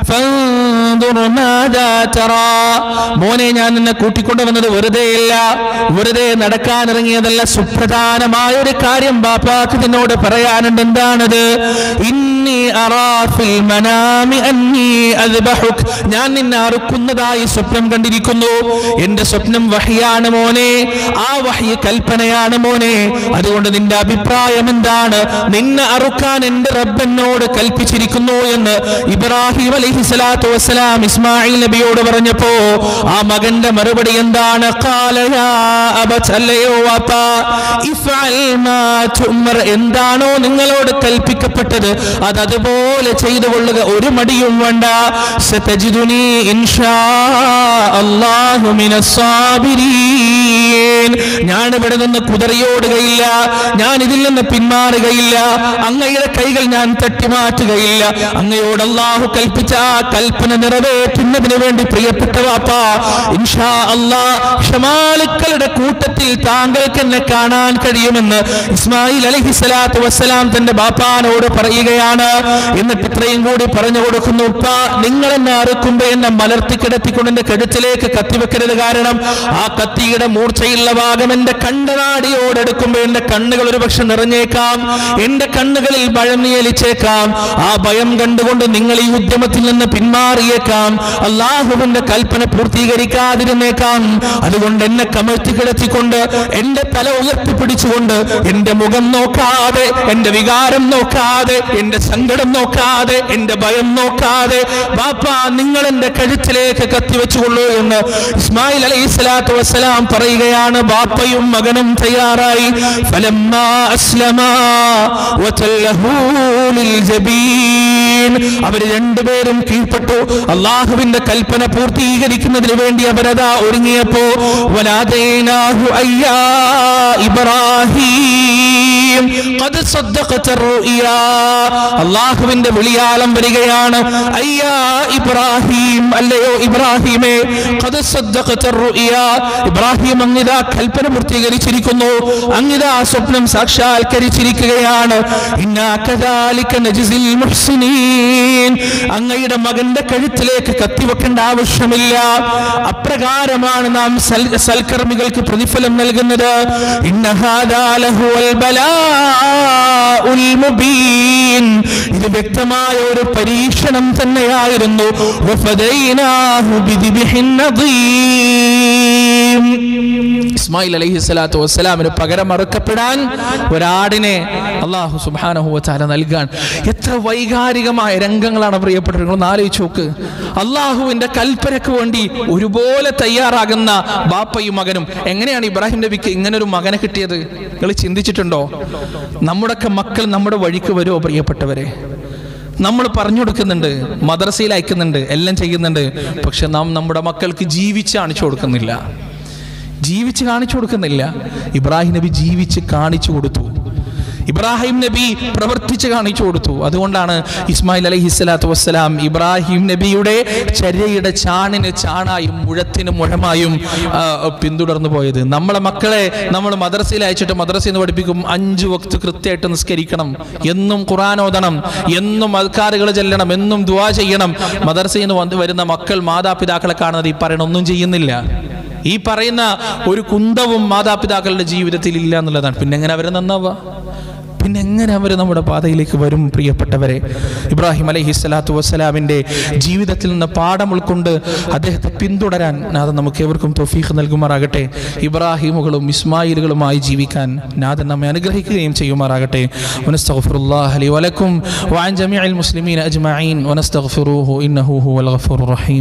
ഫൻദുർ മാദാ തറാ മോനെ ഞാൻ നിന്നെ കൂട്ടിക്കൊണ്ടു വന്നത് വെറുതെയല്ല വെറുതെ നടക്കാൻ ഇറങ്ങിയതല്ല സുപ്രധാനമായ ഒരു കാര്യം ബാപ്പാക്ക് നിന്നോട് പറയാനുണ്ട് എന്താണത് ഇന്നി അറാ ഫിൽ മനാമി അന്നി അദ്ബഹുക് ഞാൻ നിന്നെ അറുക്കുന്നതായി സ്വപ്നം കണ്ടിരിക്കുന്നു എന്റെ സ്വപ്നം വഹിയാണ് മോനെ ആ വഹി കൽപ്പനയാണ് മോനെ അതുകൊണ്ട് നിന്റെ അഭിപ്രായം എന്താണ് നിന്നെ അറുക്കാൻ എന്റെ റബ്ബെന്നോട് കൽപ്പിച്ചിരിക്കുന്നു എന്ന് ഇബ്രാഹിം അലൈഹി സ്വലാത്തു വസ്സലാം ഇസ്മായിൽ നബിയോട് പറഞ്ഞപ്പോ ആ മകന്റെ മറുപടി എന്താണ് "ഖാല യാ അബത്ത് അല്ലയോ വാപ്പാ, ഇഫ്അൽ മാ തുഅ്മർ." എന്താണോ നിങ്ങളോട് കൽപ്പിക്കപ്പെട്ടത് അത് അതുപോലെ ചെയ്തു കൊള്ളുക ഒരു മടിയും വേണ്ട സതജിദുനി ഇൻഷാ അല്ലാഹു മിനസ് സാബിരീൻ ഞാൻ ഇവിടെ നിന്ന് കുതറിയോടുകയില്ല ഞാൻ ഇതിൽ നിന്ന് പിന്മാറുകയില്ല അങ്ങയുടെ കൈകൾ ഞാൻ തട്ടിമാറ്റുകയില്ല അങ്ങയോട് അള്ളാഹു കൽപ്പിച്ച ആ കൽപ്പന നിറവേറ്റുന്നതിന് വേണ്ടി പ്രിയപ്പെട്ട വാപ്പ ഇൻഷാ അല്ലാ ഷമാലുക്കളുടെ കൂട്ടത്തിൽ താങ്കൾക്ക് എന്നെ കാണാൻ കഴിയുമെന്ന് ഇസ്മായിൽ അലഹി സ്വലാത്തു വസ്സലാം തന്റെ ബാപ്പാനോട് പറയുകയാണ് എന്നിട്ട് ഇത്രയും കൂടി പറഞ്ഞു കൊടുക്കുന്നു ഉപ്പ നിങ്ങൾ എന്നെ അറുക്കുമ്പോ എന്നെ മലർത്തി കിടത്തിക്കൊണ്ട് എന്റെ കഴുത്തിലേക്ക് കത്തിവെക്കരുത് കാരണം ആ കത്തിയുടെ മൂർച്ചയുള്ള ഭാഗം എന്റെ കണ്ടനാടിയോടെടുക്കുമ്പോൾ എന്റെ കണ്ണുകൾ ഒരുപക്ഷെ നിറഞ്ഞേക്കാം എന്റെ കണ്ണുകളിൽ ഭയം നിയലിച്ചേക്കാം ആ ഭയം കണ്ടുകൊണ്ട് നിങ്ങൾ ഈ ഉദ്യമത്തിൽ നിന്ന് പിന്മാറിയേക്കാം അള്ളാഹുവിന്റെ കൽപ്പന പൂർത്തീകരിക്കാതിരുന്നേക്കാം അതുകൊണ്ട് എന്നെ കമഴ്ത്തി കിടത്തിക്കൊണ്ട് എന്റെ തല ഉയർത്തിപ്പിടിച്ചുകൊണ്ട് എന്റെ മുഖം നോക്കാതെ എന്റെ വികാരം നോക്കാതെ എന്റെ സങ്കടം നോക്കാതെ എന്റെ ഭയം നോക്കാതെ ബാപ്പ നിങ്ങൾ എന്റെ കഴുത്തിലേക്ക് കത്തിവെച്ചുകൊള്ളൂ എന്ന് ഇസ്മായിൽ അലൈഹി സ്വലാത്തു വസ്സലാം പറയുകയാണ് ബാപ്പയും മകനും തയ്യാറായി ഫലമ്മാ അസ്ലമാ വതല്ലഹൂ ലിൽജബീൻ. അവര് രണ്ടുപേരും കീഴ്പ്പെട്ടു അള്ളാഹുവിന്റെ കൽപ്പന പൂർത്തീകരിക്കുന്നതിന് വേണ്ടി അവരതാ ഒരുങ്ങിയപ്പോ വലാദൈനാഹു അയ്യാ ഇബ്രാഹിം ഖദ് സദ്ദഖത റുഇയാ അള്ളാഹുവിന്റെ വിളിയാളം വരികയാണ് അയ്യാ ഇബ്രാഹിം അല്ലയോ ഇബ്രാഹിമേ ഖദ് സദ്ദഖത റുഇയാ ഇബ്രാഹിം അങ്ങിതാ കൽപ്പന പൂർത്തീകരിച്ചിരിക്കുന്നു അങ്ങിതാ സ്വപ്നം സാക്ഷാത്കരിച്ചിരിക്കുകയാണ് ഇന്നാ കദാലിക നജ്സിൽ മുഹ്സിനീൻ അങ്ങയുടെ മകന്റെ കഴുത്തിലേക്ക് കത്തിവെക്കേണ്ട ആവശ്യമില്ല അപ്രകാരമാണ് നാം സൽ- സൽക്കർമ്മികൾക്ക് പ്രതിഫലം നൽകുന്നത് ഇന്ന ഹാദാ ലഹുവൽ ബലാഉൽ മുബീൻ ഇത് വ്യക്തമായ ഒരു പരീക്ഷണം തന്നെയായിരുന്നു വഫദൈനാഹു ബിദിബ്ഹിൻ നദീം. ഇസ്മായിൽ അലൈഹി സ്വലാത്തു വസ്സലാമിന് പകരം അറുക്കപ്പെടാൻ ഒരാടിനെ അള്ളാഹു സുബാനഹു വച്ചാല നൽകാൻ എത്ര വൈകാരികമായ രംഗങ്ങളാണ് പ്രിയപ്പെട്ടവർ ഒന്ന് ആലോചിച്ച് നോക്ക് അള്ളാഹുവിന്റെ കൽപ്പനക്ക് വേണ്ടി ഒരുപോലെ തയ്യാറാകുന്ന ബാപ്പയും മകനും എങ്ങനെയാണ് ഇബ്രാഹിം നബിക്ക് ഇങ്ങനെ ഒരു മകനെ കിട്ടിയത് നിങ്ങൾ ചിന്തിച്ചിട്ടുണ്ടോ നമ്മുടെയൊക്കെ മക്കൾ നമ്മുടെ വഴിക്ക് വരുമോ പ്രിയപ്പെട്ടവരെ നമ്മൾ പറഞ്ഞു കൊടുക്കുന്നുണ്ട് മദ്രസയിൽ അയക്കുന്നുണ്ട് എല്ലാം ചെയ്യുന്നുണ്ട് പക്ഷെ നാം നമ്മുടെ മക്കൾക്ക് ജീവിച്ച് കാണിച്ചു കൊടുക്കുന്നില്ല ജീവിച്ച് കാണിച്ചു കൊടുക്കുന്നില്ല ഇബ്രാഹിം നബി ജീവിച്ച് കാണിച്ചു കൊടുത്തു ഇബ്രാഹിം നബി പ്രവർത്തിച്ച് കാണിച്ചു കൊടുത്തു അതുകൊണ്ടാണ് ഇസ്മായിൽ അലൈഹി സ്വലാത്തു വസ്സലാം ഇബ്രാഹിം നബിയുടെ ചര്യയുടെ ചാണിന് ചാണായും മുഴത്തിന് മുഴമായും ആ, പിന്തുടർന്നു പോയത് നമ്മളെ മക്കളെ നമ്മൾ മദ്രസയിൽ അയച്ചിട്ട് മദ്രസയിൽ നിന്ന് പഠിപ്പിക്കും അഞ്ചു വക്ത് കൃത്യമായിട്ട് നിസ്കരിക്കണം എന്നും ഖുറാൻ ഓതണം എന്നും അൽക്കാറുകൾ ചെല്ലണം എന്നും ദുവാ ചെയ്യണം മദ്രസയിൽ നിന്ന് വന്ന് വരുന്ന മക്കൾ മാതാപിതാക്കളെ കാണുന്നത് ഈ പറയണ ഒന്നും ചെയ്യുന്നില്ല ഈ പറയുന്ന ഒരു കുന്തവും മാതാപിതാക്കളുടെ ജീവിതത്തിൽ ഇല്ല എന്നുള്ളതാണ് പിന്നെ എങ്ങനെ അവരെ നന്നാവുക പിന്നെ എങ്ങനെ അവർ നമ്മുടെ പാതയിലേക്ക് വരും പ്രിയപ്പെട്ടവരെ ഇബ്രാഹിം അലൈഹി സ്വലാത്തു വസ്സലാമിൻ്റെ ജീവിതത്തിൽ നിന്ന് പാഠം ഉൾക്കൊണ്ട് അദ്ദേഹത്തെ പിന്തുടരാൻ നാഥൻ നമുക്ക് ഏവർക്കും തൊഫീഖ് നൽകുമാറാകട്ടെ ഇബ്രാഹിമുകളും ഇസ്മായിലുകളുമായി ജീവിക്കാൻ നാഥൻ നമ്മെ അനുഗ്രഹിക്കുകയും ചെയ്യുമാറാകട്ടെ വനസ്തഗ്ഫിറുല്ലാഹ ലി വലക്കും വഅൻ ജമീഅൽ മുസ്ലിമീന അജ്മഈൻ വനസ്തഗ്ഫിറൂഹു ഇന്നഹു ഹുവൽ ഗഫൂറുർ റഹീം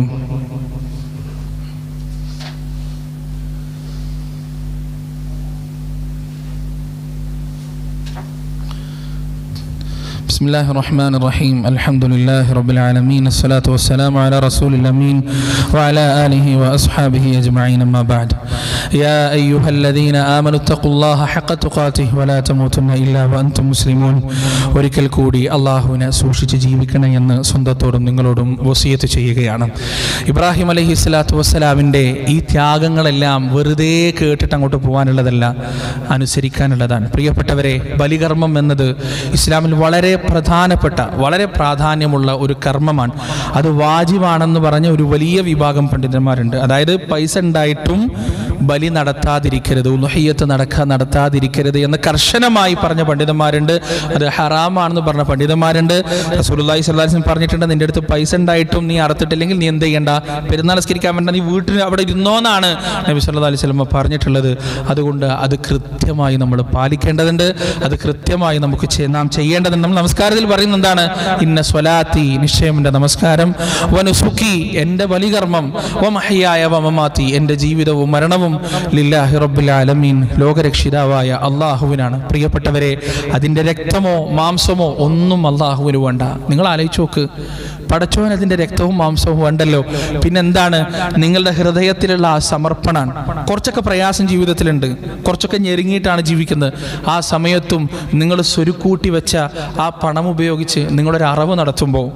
بسم الله الرحمن الرحيم الحمد لله رب العالمين الصلاة والسلام على رسول الأمين وعلى آله وأصحابه أجمعين أما بعد يا أيها الذين آمنوا اتقوا الله حق تقاته ولا تموتن إلا وأنتم مسلمون ഒരിക്കൽ കൂടി അള്ളാഹുവിനെ സൂക്ഷിച്ച് ജീവിക്കണം എന്ന് സ്വന്തത്തോടും നിങ്ങളോടും വസീയത്ത് ചെയ്യുകയാണ് ഇബ്രാഹിം അലൈഹി സ്വലാത്തു വസ്സലാമിൻ്റെ ഈ ത്യാഗങ്ങളെല്ലാം വെറുതെ കേട്ടിട്ട് അങ്ങോട്ട് പോകാനുള്ളതല്ല അനുസരിക്കാനുള്ളതാണ് പ്രിയപ്പെട്ടവരെ ബലികർമ്മം എന്നത് ഇസ്ലാമിൽ വളരെ പ്രധാനപ്പെട്ട വളരെ പ്രാധാന്യമുള്ള ഒരു കർമ്മമാണ് അത് വാജിബാണെന്ന് പറഞ്ഞ ഒരു വലിയ വിഭാഗം പണ്ഡിതന്മാരുണ്ട് അതായത് പൈസ ഉണ്ടായിട്ടും ബലി നടത്താതിരിക്കരുത് ഉലഹിയത്ത് നടക്ക നടത്താതിരിക്കരുത് എന്ന് കർശനമായി പറഞ്ഞ പണ്ഡിതന്മാരുണ്ട് അത് ഹറാമാണെന്ന് പറഞ്ഞ പണ്ഡിതന്മാരുണ്ട് റസൂലുള്ളാഹി സ്വല്ലല്ലാഹി അലൈഹി വസല്ലം പറഞ്ഞിട്ടുണ്ട് നിന്റെ അടുത്ത് പൈസ ഉണ്ടായിട്ടും നീ അറുത്തിട്ടില്ലെങ്കിൽ നീ എന്ത് ചെയ്യണ്ട പെരുന്നാൾ നിസ്കരിക്കാൻ വേണ്ട നീ വീട്ടിൽ അവിടെ ഇരുന്നോന്നാണ് നബി സല്ലല്ലാഹി അലൈഹി വസല്ലം പറഞ്ഞിട്ടുള്ളത് അതുകൊണ്ട് അത് കൃത്യമായി നമ്മൾ പാലിക്കേണ്ടതുണ്ട് അത് കൃത്യമായി നമുക്ക് ചെ- നാം ചെയ്യേണ്ടതുണ്ട് നമ്മൾ നമസ്കാരത്തിൽ പറയുന്ന എന്താണ് ഇന്ന സ്വലാത്തി നിശ്ചയം എൻ്റെ നമസ്കാരം വനുസുഖി എൻ്റെ ബലികർമ്മം വമഹയായ വമമാത്തി എൻ്റെ ജീവിതവും മരണവും ലില്ലാഹി റബ്ബിൽ ആലമീൻ ലോകരക്ഷിതാവായ അള്ളാഹുവിനാണ് പ്രിയപ്പെട്ടവരെ അതിൻ്റെ രക്തമോ മാംസമോ ഒന്നും അള്ളാഹുവിന് വേണ്ട നിങ്ങൾ ആലോചിച്ച് നോക്ക് പടച്ചോൻ അതിൻ്റെ രക്തവും മാംസവും വേണ്ടല്ലോ പിന്നെന്താണ് നിങ്ങളുടെ ഹൃദയത്തിലുള്ള ആ സമർപ്പണാണ് കുറച്ചൊക്കെ പ്രയാസം ജീവിതത്തിലുണ്ട് കുറച്ചൊക്കെ ഞെരുങ്ങിയിട്ടാണ് ജീവിക്കുന്നത് ആ സമയത്തും നിങ്ങൾ സ്വരുക്കൂട്ടി വെച്ച ആ പണം ഉപയോഗിച്ച് നിങ്ങളൊരു അറവ് നടത്തുമ്പോൾ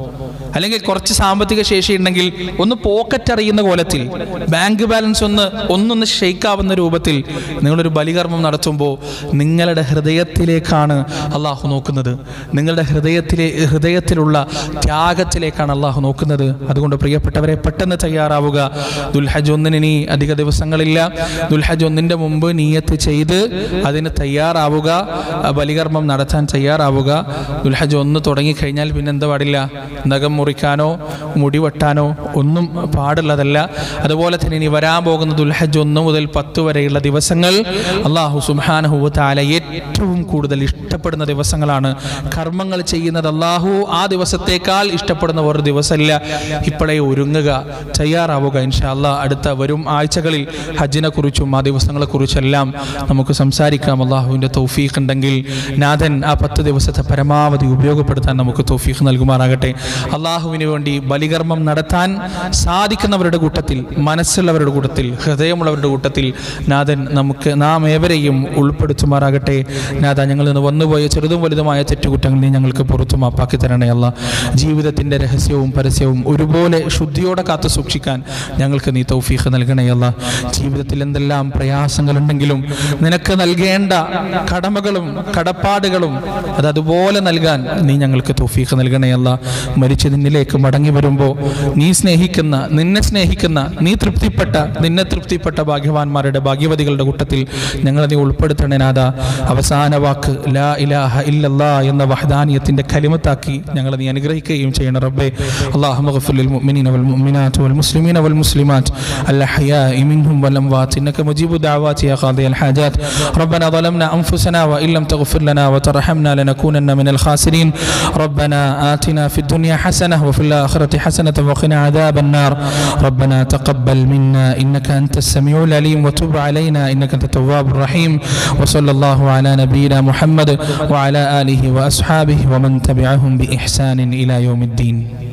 അല്ലെങ്കിൽ കുറച്ച് സാമ്പത്തിക ശേഷി ഉണ്ടെങ്കിൽ ഒന്ന് പോക്കറ്റ് അറിയുന്ന കോലത്തിൽ ബാങ്ക് ബാലൻസ് ഒന്ന് ഒന്നൊന്ന് ഷെയ്ക്കാവുന്ന രൂപത്തിൽ നിങ്ങളൊരു ബലികർമ്മം നടത്തുമ്പോൾ നിങ്ങളുടെ ഹൃദയത്തിലേക്കാണ് അള്ളാഹു നോക്കുന്നത് നിങ്ങളുടെ ഹൃദയത്തിലെ ഹൃദയത്തിലുള്ള ത്യാഗത്തിലേക്കാണ് അള്ളാഹു നോക്കുന്നത് അതുകൊണ്ട് പ്രിയപ്പെട്ടവരെ പെട്ടെന്ന് തയ്യാറാവുക ദുൽഹജ് ഒന്നിന് ഇനി അധിക ദിവസങ്ങളില്ല ദുൽഹജ് ഒന്നിൻ്റെ മുമ്പ് നീയത്ത് ചെയ്ത് അതിന് തയ്യാറാവുക ആ ബലികർമ്മം നടത്താൻ തയ്യാറാവുക ദുൽഹജ് ഒന്ന് തുടങ്ങിക്കഴിഞ്ഞാൽ പിന്നെ എന്താ പാടില്ല നഖം മുറിക്കാനോ മുടി വെട്ടാനോ ഒന്നും പാടുള്ളതല്ല അതുപോലെ തന്നെ ഇനി വരാൻ പോകുന്ന ദുൽഹജ് ഒന്ന് മുതൽ പത്ത് വരെയുള്ള ദിവസങ്ങൾ അള്ളാഹു സുബാനഹു താല ഏറ്റവും കൂടുതൽ ഇഷ്ടപ്പെടുന്ന ദിവസങ്ങളാണ് കർമ്മങ്ങൾ ചെയ്യുന്നത് അള്ളാഹു ആ ദിവസത്തേക്കാൾ ഇഷ്ടപ്പെടുന്ന ഒരു ദിവസമില്ല ഇപ്പോഴേ ഒരുങ്ങുക തയ്യാറാവുക ഇൻഷാ അള്ളാഹ് അടുത്ത വരും ആഴ്ചകളിൽ ഹജ്ജിനെ കുറിച്ചും ആ ദിവസങ്ങളെ കുറിച്ചെല്ലാം നമുക്ക് സംസാരിക്കാം അള്ളാഹുവിൻ്റെ തൗഫീഖ് ഉണ്ടെങ്കിൽ നാഥൻ ആ പത്ത് ദിവസത്തെ പരമാവധി ഉപയോഗപ്പെടുത്താൻ നമുക്ക് തൗഫീഖ് നൽകുമാറാകട്ടെ അള്ളാഹുവിന് വേണ്ടി ബലികർമ്മം നടത്താൻ സാധിക്കുന്നവരുടെ കൂട്ടത്തിൽ മനസ്സുള്ളവരുടെ കൂട്ടത്തിൽ ഹൃദയമുള്ളവരുടെ കൂട്ടത്തിൽ നാഥൻ നമുക്ക് നാം ഏവരെയും ഉൾപ്പെടുത്തുമാറാകട്ടെ നാഥ ഞങ്ങൾ നിന്ന് വന്നുപോയ ചെറുതും വലുതുമായ തെറ്റുകുറ്റങ്ങൾ നീ ഞങ്ങൾക്ക് പുറത്തു മാപ്പാക്കി തരണേ അല്ല ജീവിതത്തിൻ്റെ രഹസ്യവും പരസ്യവും ഒരുപോലെ ശുദ്ധിയോടെ കാത്തു സൂക്ഷിക്കാൻ ഞങ്ങൾക്ക് നീ തൗഫീഖ് നൽകണേ അല്ല ജീവിതത്തിൽ എന്തെല്ലാം പ്രയാസങ്ങളുണ്ടെങ്കിലും നിനക്ക് നൽകേണ്ട കടമകളും കടപ്പാടുകളും അത് അതുപോലെ നൽകാൻ നീ ഞങ്ങൾക്ക് തൗഫീഖ് നൽകണേ അല്ല മരിച്ച് നിന്നിലേക്ക് മടങ്ങി വരുമ്പോൾ നീ സ്നേഹിക്കുന്ന നിന്നെ സ്നേഹിക്കുന്ന നീ തൃപ്തിപ്പെട്ട നിന്നെ തൃപ്തിപ്പെട്ട ഭാഗ്യവാന്മാരുടെ ഭാഗ്യവതികളുടെ കൂട്ടത്തിൽ ഞങ്ങളെ നീ ഉൾപ്പെടുത്തണേ നാഥ അവസാന വാക്ക് ലാ ഇലാഹ ഇല്ലല്ലാ എന്ന വഹദാനിയത്തിന്റെ കലിമത്താക്കി ഞങ്ങളെ നീ അനുഗ്രഹിക്കുകയും ചെയ്യണം റബ്ബേ اللهم اغفر للمؤمنين والمؤمنات والمسلمين والمسلمات الأحياء منهم والأموات إنك مجيب الدعوات يا قاضي الحاجات ربنا ظلمنا أنفسنا وإن لم تغفر لنا وترحمنا لنكونن من الخاسرين ربنا آتنا في الدنيا حسنة وفي الآخرة حسنة وقنا عذاب النار ربنا تقبل منا إنك أنت السميع العليم وتب علينا إنك أنت التواب الرحيم وصلى الله على نبينا محمد وعلى آله وأصحابه ومن تبعهم بإحسان إلى يوم الدين